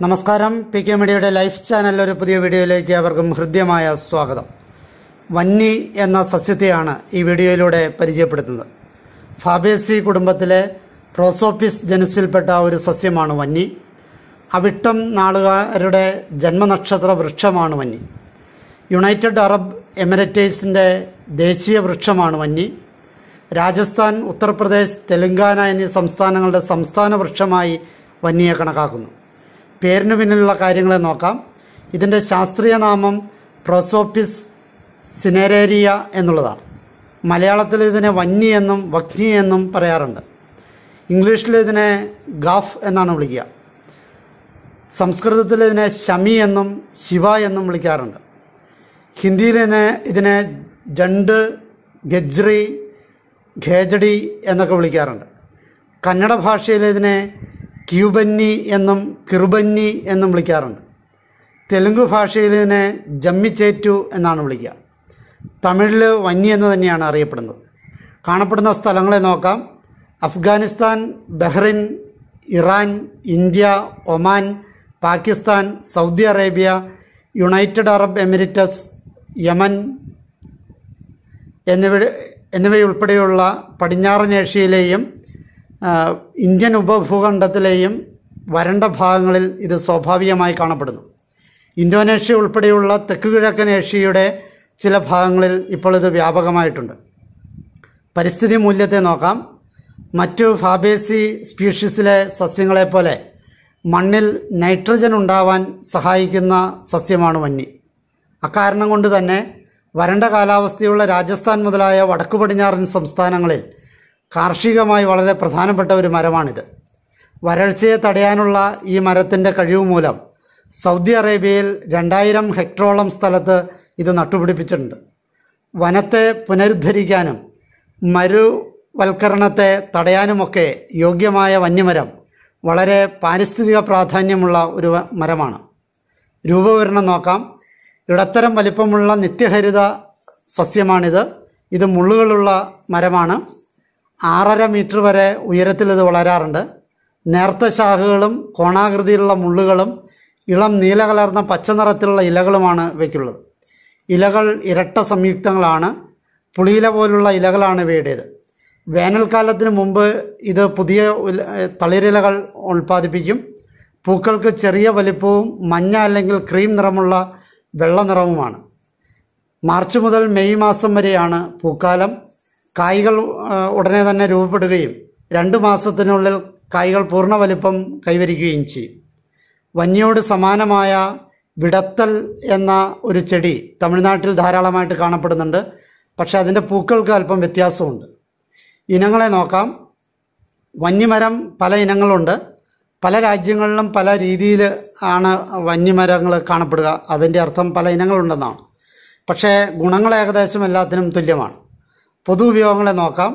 നമസ്കാരം P K മീഡിയയുടെ life ചാനലിലെ ഒരു പുതിയ വീഡിയോയിലേക്ക് അവർക്കും ഹൃദ്യമായ സ്വാഗതം വന്നി എന്ന സസ്യത്തെയാണ് ഈ വീഡിയോയിലൂടെ പരിചയപ്പെടുത്തുന്നത് ഫാബേസി കുടുംബത്തിലെ പ്രോസോപ്പിസ് ജനുസിൽപ്പെട്ട ഒരു സസ്യമാണ് വന്നി അവിട്ടം നാളുകാരുടെ ജന്മനക്ഷത്ര വൃക്ഷമാണ് വന്നി യുണൈറ്റഡ് അറബ് എമിറേറ്റേഴ്സിൻ്റെ ദേശീയ വൃക്ഷമാണ് വന്നി രാജസ്ഥാൻ ഉത്തർപ്രദേശ് തെലങ്കാന എന്നീ സംസ്ഥാനങ്ങളുടെ സംസ്ഥാന വൃക്ഷമായി വന്നിയെ കണക്കാക്കുന്നു പേരിന് പിന്നിലുള്ള കാര്യങ്ങളെ നോക്കാം ഇതിൻ്റെ ശാസ്ത്രീയ നാമം പ്രോസോപ്പിസ് സിനരേരിയ എന്നുള്ളതാണ് മലയാളത്തിൽ ഇതിനെ വന്നി എന്നും വഗ്നി എന്നും പറയാറുണ്ട് ഇംഗ്ലീഷിൽ ഇതിനെ ഗാഫ് എന്നാണ് വിളിക്കുക സംസ്കൃതത്തിൽ ഇതിനെ ശമി എന്നും ശിവ എന്നും വിളിക്കാറുണ്ട് ഹിന്ദിയിൽ ഇതിനെ ഇതിനെ ജണ്ട് ഗജ്രി ഖേജഡി എന്നൊക്കെ വിളിക്കാറുണ്ട് കന്നഡ ഭാഷയിൽ ഇതിനെ ക്യൂബന്നി എന്നും കിറുബന്നി എന്നും വിളിക്കാറുണ്ട് തെലുങ്ക് ഭാഷയിൽ ഇതിനെ ജമ്മിച്ചേറ്റു എന്നാണ് വിളിക്കുക തമിഴിൽ വന്നി എന്ന് തന്നെയാണ് അറിയപ്പെടുന്നത് കാണപ്പെടുന്ന സ്ഥലങ്ങളെ നോക്കാം Afghanistan Bahrain Iran India Oman Pakistan Saudi Arabia United Arab Emirates Yemen എന്നിവ എന്നിവയുൾപ്പെടെയുള്ള പടിഞ്ഞാറൻ ഏഷ്യയിലെയും ആ, ഇന്ത്യൻ ഉപഭൂഖണ്ഡത്തിലെയും വരണ്ട ഭാഗങ്ങളിൽ ഇത് സ്വാഭാവികമായി കാണപ്പെടുന്നു ഇന്തോനേഷ്യ ഉൾപ്പെടെയുള്ള തെക്ക് കിഴക്കൻ ഏഷ്യയുടെ ചില ഭാഗങ്ങളിൽ ഇപ്പോൾ ഇത് വ്യാപകമായിട്ടുണ്ട് പരിസ്ഥിതി മൂല്യത്തെ നോക്കാം മറ്റു ഫാബേസി സ്പീഷീസിലെ സസ്യങ്ങളെപ്പോലെ മണ്ണിൽ നൈട്രജൻ ഉണ്ടാവാൻ സഹായിക്കുന്ന സസ്യമാണ് വന്നി അക്കാരണം കൊണ്ട് തന്നെ വരണ്ട കാലാവസ്ഥയുള്ള രാജസ്ഥാൻ മുതലായ വടക്കു പടിഞ്ഞാറൻ സംസ്ഥാനങ്ങളിൽ കാർഷികമായി വളരെ പ്രധാനപ്പെട്ട ഒരു മരമാണിത് വരൾച്ചയെ തടയാനുള്ള ഈ മരത്തിൻ്റെ കഴിവ് മൂലം സൗദി അറേബ്യയിൽ രണ്ടായിരം ഹെക്ടറോളം സ്ഥലത്ത് ഇത് നട്ടുപിടിപ്പിച്ചിട്ടുണ്ട് വനത്തെ പുനരുദ്ധരിക്കാനും മരുവൽക്കരണത്തെ തടയാനുമൊക്കെ യോഗ്യമായ വന്യമരം വളരെ പാരിസ്ഥിതിക പ്രാധാന്യമുള്ള ഒരു വ- മരമാണ് രൂപവിവരണം നോക്കാം ഇടത്തരം വലിപ്പമുള്ള നിത്യഹരിത സസ്യമാണിത് ഇത് മുള്ളുകളുള്ള മരമാണ് ആറര മീറ്റർ വരെ ഉയരത്തിൽ ഇത് വളരാറുണ്ട് നേർത്ത ശാഖകളും കോണാകൃതിയിലുള്ള മുള്ളുകളും ഇളം നീല കലർന്ന പച്ച നിറത്തിലുള്ള ഇലകളുമാണ് ഇവയ്ക്കുള്ളത് ഇലകൾ ഇരട്ട സംയുക്തങ്ങളാണ് പുളിയില പോലുള്ള ഇലകളാണ് ഇവയുടേത് വേനൽക്കാലത്തിന് മുമ്പ് ഇത് പുതിയ ഉല- തളിരിലകൾ ഉൽപ്പാദിപ്പിക്കും പൂക്കൾക്ക് ചെറിയ വലിപ്പവും മഞ്ഞ അല്ലെങ്കിൽ ക്രീം നിറമുള്ള വെള്ള നിറവുമാണ് മാർച്ച് മുതൽ മെയ് മാസം വരെയാണ് പൂക്കാലം കായ്കൾ ആ, ഉടനെ തന്നെ രൂപപ്പെടുകയും രണ്ട് മാസത്തിനുള്ളിൽ കായ്കൾ പൂർണ്ണ വലിപ്പം കൈവരിക്കുകയും ചെയ്യും വന്യയോട് സമാനമായ വിടത്തൽ എന്ന ഒരു ചെടി തമിഴ്നാട്ടിൽ ധാരാളമായിട്ട് കാണപ്പെടുന്നുണ്ട് പക്ഷേ അതിൻ്റെ പൂക്കൾക്ക് അല്പം വ്യത്യാസമുണ്ട് ഇനങ്ങളെ നോക്കാം വന്യമരം പല ഇനങ്ങളുണ്ട് പല രാജ്യങ്ങളിലും പല രീതിയിൽ ആണ് വന്യമരങ്ങൾ കാണപ്പെടുക അതിൻ്റെ അർത്ഥം പല ഇനങ്ങളുണ്ടെന്നാണ് പക്ഷേ ഗുണങ്ങൾ ഏകദേശം എല്ലാത്തിനും തുല്യമാണ് പൊതു ഉപയോഗങ്ങളെ നോക്കാം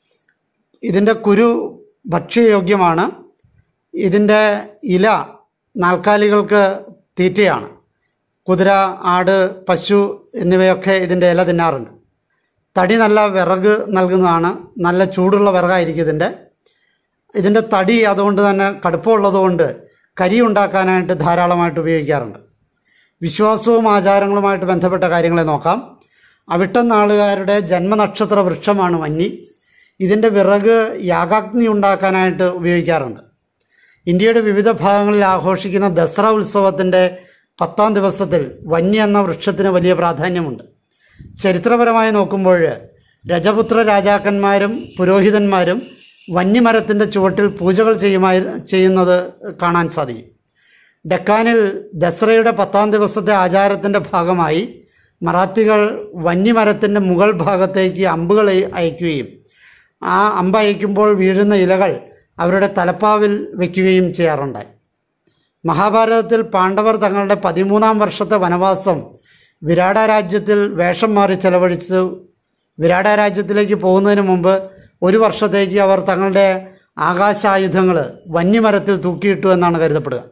ഇതിൻ്റെ കുരു ഭക്ഷ്യയോഗ്യമാണ് ഇതിൻ്റെ ഇല നാൽക്കാലികൾക്ക് തീറ്റയാണ് കുതിര ആട് പശു എന്നിവയൊക്കെ ഇതിൻ്റെ ഇല തിന്നാറുണ്ട് തടി നല്ല വിറക് നൽകുന്നതാണ് നല്ല ചൂടുള്ള വിറകായിരിക്കും ഇതിൻ്റെ ഇതിൻ്റെ തടി അതുകൊണ്ട് തന്നെ കടുപ്പമുള്ളതുകൊണ്ട് കരി ഉണ്ടാക്കാനായിട്ട് ധാരാളമായിട്ട് ഉപയോഗിക്കാറുണ്ട് വിശ്വാസവും ആചാരങ്ങളുമായിട്ട് ബന്ധപ്പെട്ട കാര്യങ്ങളെ നോക്കാം അവിട്ടം നാളുകാരുടെ ജന്മനക്ഷത്ര വൃക്ഷമാണ് വന്നി ഇതിൻ്റെ വിറക് യാഗാഗ്നി ഉണ്ടാക്കാനായിട്ട് ഉപയോഗിക്കാറുണ്ട് ഇന്ത്യയുടെ വിവിധ ഭാഗങ്ങളിൽ ആഘോഷിക്കുന്ന ദസറ ഉത്സവത്തിൻ്റെ പത്താം ദിവസത്തിൽ വന്നി എന്ന വൃക്ഷത്തിന് വലിയ പ്രാധാന്യമുണ്ട് ചരിത്രപരമായി നോക്കുമ്പോൾ രജപുത്ര രാജാക്കന്മാരും പുരോഹിതന്മാരും വന്യമരത്തിൻ്റെ ചുവട്ടിൽ പൂജകൾ ചെയ്യുമായി ചെയ്യുന്നത് കാണാൻ സാധിക്കും ഡെക്കാനിൽ ദസറയുടെ പത്താം ദിവസത്തെ ആചാരത്തിൻ്റെ ഭാഗമായി മറാത്തികൾ വന്യമരത്തിൻ്റെ മുകൾ ഭാഗത്തേക്ക് അമ്പുകൾ അയക്കുകയും ആ അമ്പ് അയക്കുമ്പോൾ വീഴുന്ന ഇലകൾ അവരുടെ തലപ്പാവിൽ വയ്ക്കുകയും ചെയ്യാറുണ്ടായി മഹാഭാരതത്തിൽ പാണ്ഡവർ തങ്ങളുടെ പതിമൂന്നാം വർഷത്തെ വനവാസം വിരാട രാജ്യത്തിൽ വേഷം മാറി ചെലവഴിച്ചു വിരാട രാജ്യത്തിലേക്ക് പോകുന്നതിന് മുമ്പ് ഒരു വർഷത്തേക്ക് അവർ തങ്ങളുടെ ആകാശായുധങ്ങൾ വന്യമരത്തിൽ തൂക്കിയിട്ടു എന്നാണ് കരുതപ്പെടുക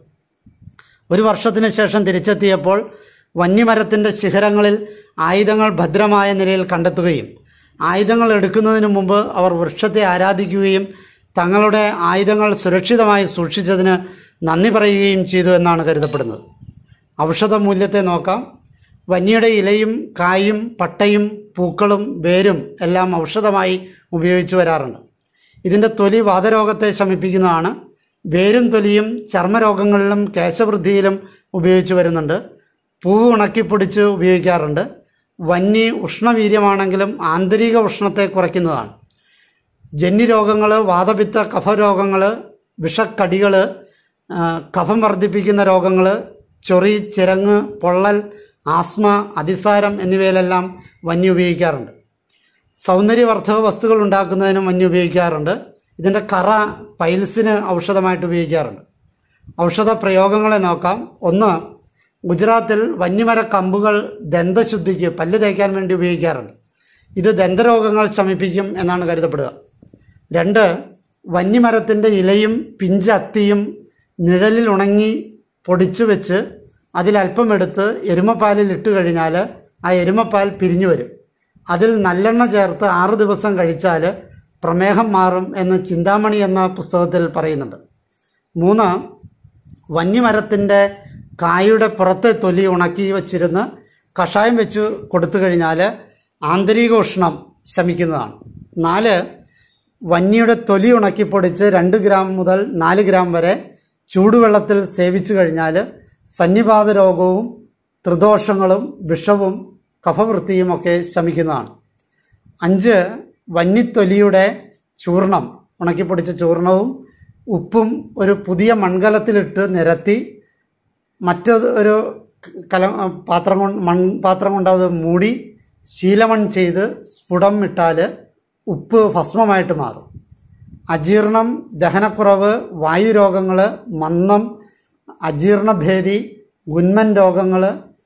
ഒരു വർഷത്തിന് ശേഷം തിരിച്ചെത്തിയപ്പോൾ വന്യമരത്തിൻ്റെ ശിഖരങ്ങളിൽ ആയുധങ്ങൾ ഭദ്രമായ നിലയിൽ കണ്ടെത്തുകയും ആയുധങ്ങൾ എടുക്കുന്നതിന് മുമ്പ് അവർ വൃക്ഷത്തെ ആരാധിക്കുകയും തങ്ങളുടെ ആയുധങ്ങൾ സുരക്ഷിതമായി സൂക്ഷിച്ചതിന് നന്ദി പറയുകയും ചെയ്തു എന്നാണ് കരുതപ്പെടുന്നത് ഔഷധ മൂല്യത്തെ നോക്കാം വന്യയുടെ ഇലയും കായും പട്ടയും പൂക്കളും വേരും എല്ലാം ഔഷധമായി ഉപയോഗിച്ചു വരാറുണ്ട് ഇതിൻ്റെ തൊലി വാതരോഗത്തെ ശമിപ്പിക്കുന്നതാണ് വേരും തൊലിയും ചർമ്മരോഗങ്ങളിലും കേശവൃദ്ധിയിലും ഉപയോഗിച്ചു വരുന്നുണ്ട് പൂവ് ഉണക്കിപ്പൊടിച്ച് ഉപയോഗിക്കാറുണ്ട് വന്നി ഉഷ്ണവീര്യമാണെങ്കിലും ആന്തരിക ഉഷ്ണത്തെ കുറയ്ക്കുന്നതാണ് ജന്യരോഗങ്ങൾ വാതപിത്ത കഫരോഗങ്ങൾ വിഷക്കടികൾ കഫം വർദ്ധിപ്പിക്കുന്ന രോഗങ്ങൾ ചൊറി ചിരങ്ങ് പൊള്ളൽ ആസ്മ അതിസാരം എന്നിവയിലെല്ലാം വന്യ ഉപയോഗിക്കാറുണ്ട് സൗന്ദര്യവർദ്ധക വസ്തുക്കൾ ഉണ്ടാക്കുന്നതിനും വന്യ ഉപയോഗിക്കാറുണ്ട് ഇതിൻ്റെ കറ പൈൽസിന് ഔഷധമായിട്ട് ഉപയോഗിക്കാറുണ്ട് ഔഷധ പ്രയോഗങ്ങളെ നോക്കാം ഒന്ന് ഗുജറാത്തിൽ വന്യമര കമ്പുകൾ ദന്തശുദ്ധിക്ക് പല്ല് തേക്കാൻ വേണ്ടി ഉപയോഗിക്കാറുണ്ട് ഇത് ദന്തരോഗങ്ങൾ ശമിപ്പിക്കും എന്നാണ് കരുതപ്പെടുക രണ്ട് വന്യമരത്തിൻ്റെ ഇലയും പിഞ്ച് അത്തിയും നിഴലിൽ ഉണങ്ങി പൊടിച്ചു വെച്ച് അതിലല്പം എടുത്ത് എരുമപ്പാലിൽ ഇട്ട് കഴിഞ്ഞാൽ ആ എരുമപ്പാൽ പിരിഞ്ഞു വരും അതിൽ നല്ലെണ്ണ ചേർത്ത് ആറ് ദിവസം കഴിച്ചാൽ പ്രമേഹം മാറും എന്ന് ചിന്താമണി എന്ന പുസ്തകത്തിൽ പറയുന്നുണ്ട് മൂന്ന് വന്യമരത്തിൻ്റെ കായുടെ പുറത്തെ തൊലി ഉണക്കി വച്ചിരുന്ന് കഷായം വെച്ച് കൊടുത്തു കഴിഞ്ഞാൽ ആന്തരിക ഉഷ്ണം ശമിക്കുന്നതാണ് നാല് വന്യയുടെ തൊലി ഉണക്കിപ്പൊടിച്ച് രണ്ട് ഗ്രാം മുതൽ നാല് ഗ്രാം വരെ ചൂടുവെള്ളത്തിൽ സേവിച്ചു കഴിഞ്ഞാൽ സന്നിപാത രോഗവും ത്രിദോഷങ്ങളും വിഷവും കഫവൃത്തിയും ഒക്കെ ശമിക്കുന്നതാണ് അഞ്ച് വന്യത്തൊലിയുടെ ചൂർണം ഉണക്കിപ്പൊടിച്ച ചൂർണവും ഉപ്പും ഒരു പുതിയ മൺകലത്തിലിട്ട് നിരത്തി മറ്റൊരു ഒരു കല പാത്രം കൊണ്ട് മൺപാത്രം കൊണ്ട് അത് മൂടി ശീലമൺ ചെയ്ത് സ്ഫുടം ഇട്ടാൽ ഉപ്പ് ഭസ്മമായിട്ട് മാറും അജീർണം ദഹനക്കുറവ് വായുരോഗങ്ങൾ മന്ദം അജീർണഭേദി ഗുന്മൻ രോഗങ്ങൾ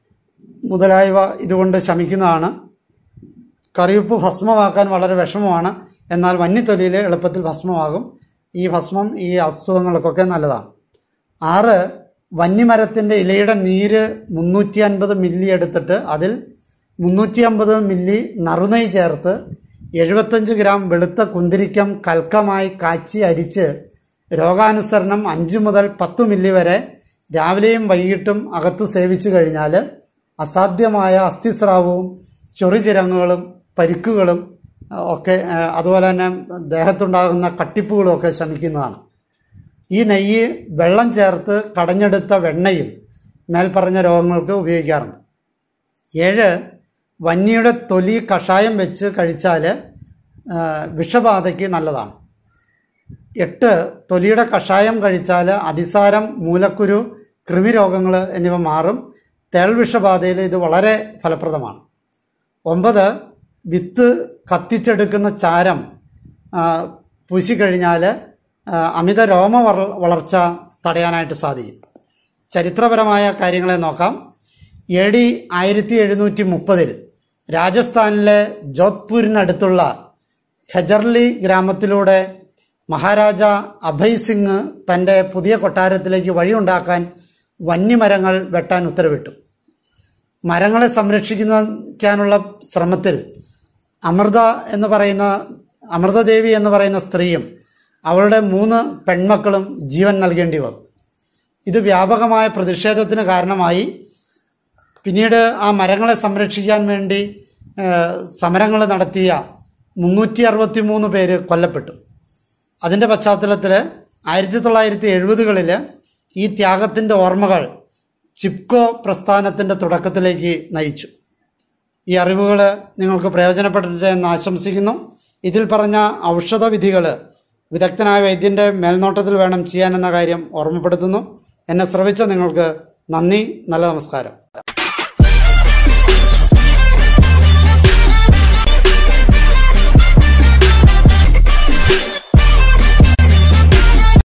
മുതലായവ ഇതുകൊണ്ട് ശമിക്കുന്നതാണ് കറിയുപ്പ് ഭസ്മമാക്കാൻ വളരെ വിഷമമാണ് എന്നാൽ വന്യത്തൊലിയിൽ എളുപ്പത്തിൽ ഭസ്മമാകും ഈ ഭസ്മം ഈ അസുഖങ്ങൾക്കൊക്കെ നല്ലതാണ് ആറ് വന്യമരത്തിൻ്റെ ഇലയുടെ നീര് മുന്നൂറ്റി അൻപത് മില്ലി എടുത്തിട്ട് അതിൽ മുന്നൂറ്റി അമ്പത് മില്ലി നറുനെയ് ചേർത്ത് എഴുപത്തഞ്ച് ഗ്രാം വെളുത്ത കുന്തിരിക്കം കൽക്കമായി കാച്ചി അരിച്ച് രോഗാനുസരണം അഞ്ച് മുതൽ പത്ത് മില്ലി വരെ രാവിലെയും വൈകിട്ടും അകത്ത് സേവിച്ചു കഴിഞ്ഞാൽ അസാധ്യമായ അസ്ഥിസ്രാവവും ചൊറിചിരങ്ങുകളും പരിക്കുകളും ഒക്കെ അതുപോലെ തന്നെ ദേഹത്തുണ്ടാകുന്ന കട്ടിപ്പുകളും ഒക്കെ ശമിക്കുന്നതാണ് ഈ നെയ്യ് വെള്ളം ചേർത്ത് കടഞ്ഞെടുത്ത വെണ്ണയും മേൽപ്പറഞ്ഞ രോഗങ്ങൾക്ക് ഉപയോഗിക്കാറുണ്ട് ഏഴ് വന്യയുടെ തൊലി കഷായം വെച്ച് കഴിച്ചാൽ വിഷബാധയ്ക്ക് നല്ലതാണ് എട്ട് തൊലിയുടെ കഷായം കഴിച്ചാൽ അതിസാരം മൂലക്കുരു കൃമിരോഗങ്ങൾ എന്നിവ മാറും തേൾവിഷബാധയിൽ ഇത് വളരെ ഫലപ്രദമാണ് ഒമ്പത് വിത്ത് കത്തിച്ചെടുക്കുന്ന ചാരം പൂശിക്കഴിഞ്ഞാൽ അമിത രോമ വളർച്ച തടയാനായിട്ട് സാധിക്കും ചരിത്രപരമായ കാര്യങ്ങളെ നോക്കാം എ ഡി ആയിരത്തി എഴുന്നൂറ്റി മുപ്പതിൽ രാജസ്ഥാനിലെ ജോധ്പൂരിനടുത്തുള്ള ഖജർലി ഗ്രാമത്തിലൂടെ മഹാരാജ അഭയ് സിംഗ് തൻ്റെ പുതിയ കൊട്ടാരത്തിലേക്ക് വഴിയുണ്ടാക്കാൻ വന്യമരങ്ങൾ വെട്ടാൻ ഉത്തരവിട്ടു മരങ്ങളെ സംരക്ഷിക്കാനുള്ള ശ്രമത്തിൽ അമൃത എന്ന് പറയുന്ന അമൃതദേവി എന്ന് പറയുന്ന സ്ത്രീയും അവളുടെ മൂന്ന് പെൺമക്കളും ജീവൻ നൽകേണ്ടി വന്നു ഇത് വ്യാപകമായ പ്രതിഷേധത്തിന് കാരണമായി പിന്നീട് ആ മരങ്ങളെ സംരക്ഷിക്കാൻ വേണ്ടി സമരങ്ങൾ നടത്തിയ മുന്നൂറ്റി അറുപത്തി മൂന്ന് പേര് കൊല്ലപ്പെട്ടു അതിൻ്റെ പശ്ചാത്തലത്തിൽ ആയിരത്തി തൊള്ളായിരത്തി എഴുപതുകളിൽ ഈ ത്യാഗത്തിൻ്റെ ഓർമ്മകൾ ചിപ്കോ പ്രസ്ഥാനത്തിൻ്റെ തുടക്കത്തിലേക്ക് നയിച്ചു ഈ അറിവുകൾ നിങ്ങൾക്ക് പ്രയോജനപ്പെട്ടിട്ട് എന്ന് ആശംസിക്കുന്നു ഇതിൽ പറഞ്ഞ ഔഷധ വിധികൾ വിദഗ്ധനായ വൈദ്യൻ്റെ മേൽനോട്ടത്തിൽ വേണം ചെയ്യാനെന്ന കാര്യം ഓർമ്മപ്പെടുത്തുന്നു എന്നെ ശ്രവിച്ച നിങ്ങൾക്ക് നന്ദി നല്ല നമസ്കാരം